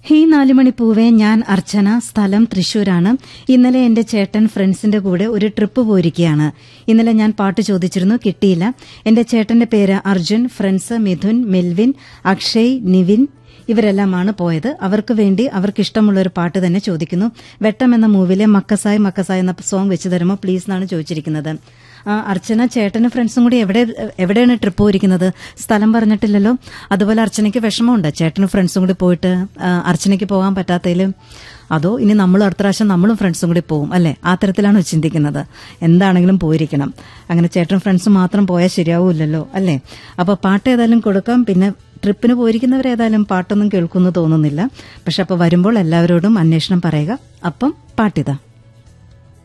he നാലുമണി പൂവേ ഞാൻ അർച്ചന സ്ഥലം തൃശൂരാണ് ഇന്നലെ എന്റെ ചേട്ടൻ ഫ്രണ്ട്സിന്റെ കൂടെ ഒരു ട്രിപ്പ് പോയിരിക്കുകയാണ് ഇന്നലെ ഞാൻ പാട്ട് ചോദിച്ചിരുന്നു കിട്ടിയില്ല എന്റെ ചേട്ടന്റെ പേര് അർജുൻ ഫ്രണ്ട്സ് മിഥുൻ മെൽവിൻ അക്ഷയ് നിവിൻ ഇവരെല്ലാമാണ് പോയത് അവർക്ക് വേണ്ടി അവർക്ക് ഇഷ്ടമുള്ള ഒരു പാട്ട് തന്നെ ചോദിക്കുന്നു വെട്ടം എന്ന മൂവിലെ മക്കസായ് മക്കസായ് എന്ന സോങ് വെച്ച് തരുമോ പ്ലീസ് എന്നാണ് ചോദിച്ചിരിക്കുന്നത് ആ, അർച്ചന ചേട്ടനും ഫ്രണ്ട്സും കൂടി എവിടെ എവിടെയാണ് ട്രിപ്പ് പോയിരിക്കുന്നത് സ്ഥലം പറഞ്ഞിട്ടില്ലല്ലോ അതുപോലെ അർച്ചനയ്ക്ക് വിഷമമുണ്ട് ചേട്ടനും ഫ്രണ്ട്സും കൂടി പോയിട്ട് ആ, അർച്ചനയ്ക്ക് പോകാൻ പറ്റാത്തതിലും അതോ ഇനി നമ്മളും അടുത്ത പ്രാവശ്യം നമ്മളും ഫ്രണ്ട്സും കൂടി പോകും അല്ലെ ആ തരത്തിലാണോ ചിന്തിക്കുന്നത് എന്താണെങ്കിലും പോയിരിക്കണം അങ്ങനെ ചേട്ടനും ഫ്രണ്ട്സും മാത്രം പോയാൽ ശരിയാവൂലല്ലോ അല്ലേ അപ്പൊ പാട്ട് ഏതായാലും കൊടുക്കാം പിന്നെ ട്രിപ്പിന് പോയിരിക്കുന്നവരേതായാലും പാട്ടൊന്നും കേൾക്കുമെന്ന് തോന്നുന്നില്ല പക്ഷെ അപ്പൊ വരുമ്പോൾ എല്ലാവരോടും അന്വേഷണം പറയുക അപ്പം പാട്ടിതാ